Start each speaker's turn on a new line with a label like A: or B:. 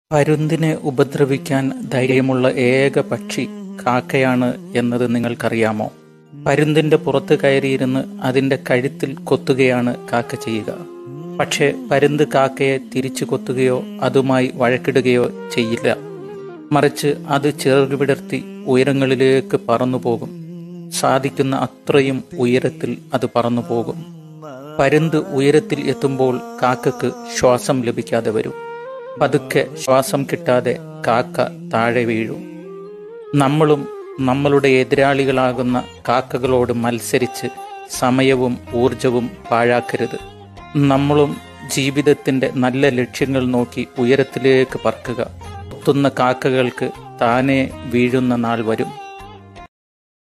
A: പരുന്തിനെ ഉപദ്രവിക്കാൻ ധൈര്യമുള്ള ഏക പക്ഷി കാക്കയാണ് എന്നത് നിങ്ങൾക്കറിയാമോ പരുന്തിന്റെ പുറത്ത് കയറിയിരുന്ന് അതിന്റെ കഴുത്തിൽ കൊത്തുകയാണ് കാക്ക ചെയ്യുക പക്ഷേ പരുന്ത് കാക്കയെ തിരിച്ചു കൊത്തുകയോ അതുമായി വഴക്കിടുകയോ ചെയ്യില്ല മറിച്ച് അത് ചിറകുവിടർത്തി ഉയരങ്ങളിലേക്ക് പറന്നു പോകും സാധിക്കുന്ന അത്രയും ഉയരത്തിൽ അത് പറന്നു പോകും പരുന്ത് ഉയരത്തിൽ എത്തുമ്പോൾ കാക്കക്ക് ശ്വാസം ലഭിക്കാതെ വരും പതുക്കെ ശ്വാസം കിട്ടാതെ കാക്ക താഴെ വീഴും നമ്മളും നമ്മളുടെ എതിരാളികളാകുന്ന കാക്കകളോട് മത്സരിച്ച് സമയവും ഊർജവും പാഴാക്കരുത് നമ്മളും ജീവിതത്തിന്റെ നല്ല ലക്ഷ്യങ്ങൾ നോക്കി ഉയരത്തിലേക്ക് പറക്കുക കൊത്തുന്ന കാക്കകൾക്ക് താനെ വീഴുന്ന നാൾ വരും